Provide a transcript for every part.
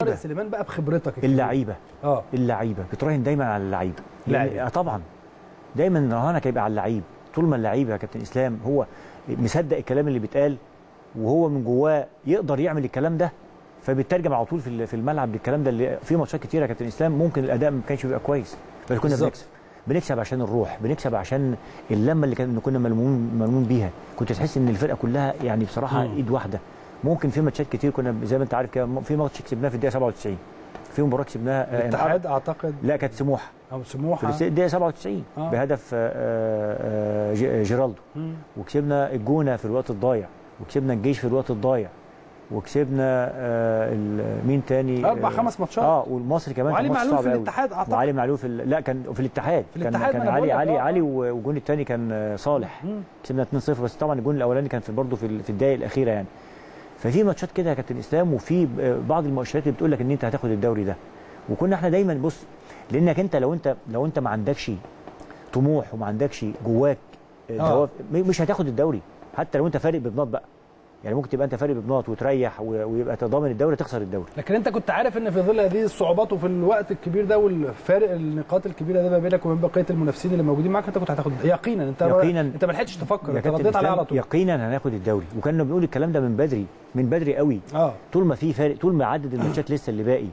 طارق سليمان بقى بخبرتك الكبيرة. اللعيبه اه اللعيبه بتراهن دايما على اللعيبه لعيبة. لأن- آه طبعا دايما رهانك هيبقى على اللعيب طول ما اللعيب يا كابتن اسلام هو مصدق الكلام اللي بيتقال وهو من جواه يقدر يعمل الكلام ده فبيترجم على طول في ال- في الملعب بالكلام ده اللي في ماتشات كتيره يا كابتن اسلام ممكن الاداء ما كانش بيبقى كويس بس كنا بالظبط. بنكسب بنكسب عشان الروح بنكسب عشان اللمه اللي كان كنا ملمومين ملموم بيها كنت تحس ان الفرقه كلها يعني بصراحه مم. ايد واحده ممكن في ماتشات كتير كنا زي ما انت عارف كده في ماتش كسبناه في الدقيقه 97 في مباراه كسبناها آه، الاتحاد اعتقد لا كانت سموحه او في سموحه الس- الدقيقه 97 آه. بهدف آه، آه، ج- جيرالدو مم. وكسبنا الجونه في الوقت الضايع وكسبنا الجيش في الوقت الضايع وكسبنا آه، ال- مين تاني اربع آه، خمس ماتشات اه والمصري كمان وعلي كان ماتش معلول صعب في قوي. الاتحاد اعتقد وعلي معلول في ال- لا كان في الاتحاد في كان الاتحاد، كان ما أنا علي بقول لك، علي آه. علي و- والجون الثاني كان آه، صالح مم. كسبنا 2-0 بس طبعا الجون الاولاني كان في برضه في ال- في الدقائق الاخيره يعني ففي ماتشات كده يا كابتن اسلام وفي آه، بعض المؤشرات اللي بتقول لك ان انت هتاخد الدوري ده وكنا احنا دايما بص لانك انت لو انت لو انت ما عندكش طموح وما عندكش جواك آه، آه. دوافع م- مش هتاخد الدوري حتى لو انت فارق ببناط بقى يعني ممكن تبقى انت فارق ببناط وتريح و- ويبقى تضامن الدوري تخسر الدوري لكن انت كنت عارف ان في ظل هذه الصعوبات وفي الوقت الكبير ده والفارق النقاط الكبيره ده ما بينك وبين بقيه المنافسين اللي موجودين معاك انت كنت هتاخد يقينا انت يقيناً. انت ما لحقتش تفكر يا انت كابتن رديت عليه إسلام، على طول يقينا هناخد الدوري وكنا بنقول الكلام ده من بدري من بدري قوي اه طول ما في فارق طول ما عدد الماتشات لسه اللي باقي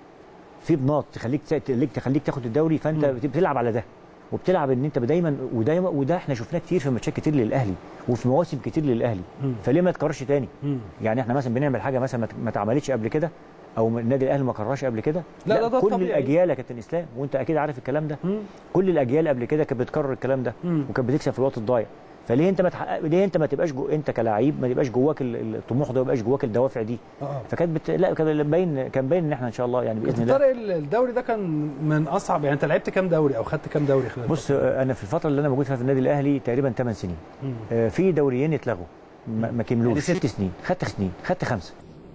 في بناط تخليك تخليك تخليك تاخد الدوري فانت مم. بتلعب على ده وبتلعب ان انت دايما ودايما وده احنا شفناه كتير في ماتشات كتير للاهلي وفي مواسم كتير للاهلي مم. فليه ما تكررش تاني مم. يعني احنا مثلا بنعمل حاجه مثلا ما ت- ما اتعملتش قبل كده او النادي الاهلي ما كررش قبل كده لا، ده- ده كل طبيعي. الاجيال يا كابتن اسلام وانت اكيد عارف الكلام ده مم. كل الاجيال قبل كده كانت بتكرر الكلام ده مم. وكانت بتكسب في الوقت الضايع فليه انت ما تحقق ليه انت ما تبقاش جو... انت كلاعب ما تبقاش جواك ال- الطموح ده ما يبقاش جواك الدوافع دي اه فكانت بت... لا كان باين كان باين ان احنا ان شاء الله يعني باذن الله طارق الدوري ده كان من اصعب يعني انت لعبت كام دوري او خدت كام دوري خلال بص آه، انا في الفتره اللي انا موجود فيها في النادي الاهلي تقريبا 8 سنين مم. آه، في دوريين اتلغوا ما ما كملوش يعني ست- ست سنين خدت سنين خدت خمسه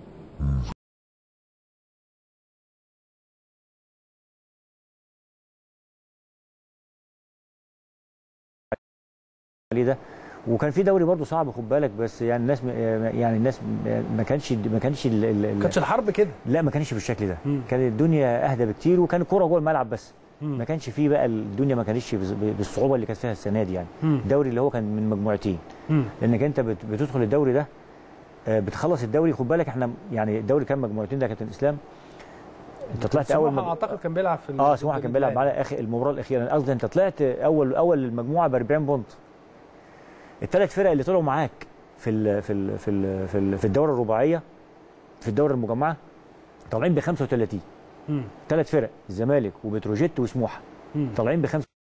عليه ده وكان في دوري برضه صعب خد بالك بس يعني الناس م- يعني الناس م- ما كانش ما كانش ال- ال- ال- كانتش الحرب كده لا ما كانش بالشكل ده مم. كانت الدنيا اهدى بكتير وكان الكوره جوه الملعب بس مم. ما كانش فيه بقى الدنيا ما كانتش بز- بالصعوبه اللي كانت فيها السنه دي يعني مم. الدوري اللي هو كان من مجموعتين مم. لانك انت بت- بتدخل الدوري ده آه، بتخلص الدوري خد بالك احنا يعني الدوري كان مجموعتين ده يا كابتن اسلام انت طلعت اول سموحة مج... اعتقد كان بيلعب في ال- اه في سموحه كان النادي بيلعب الأهلي. معانا اخر المباراه الاخيره أنا قصدي انت طلعت اول اول المجموعه ب 40 بونت الثلاث فرق اللي طلعوا معاك في ال في ال في ال في, ال في الدوره الرباعيه في الدوره المجمعه طالعين ب 35 مم. ثلاث فرق الزمالك وبتروجيت وسموحه مم. طالعين ب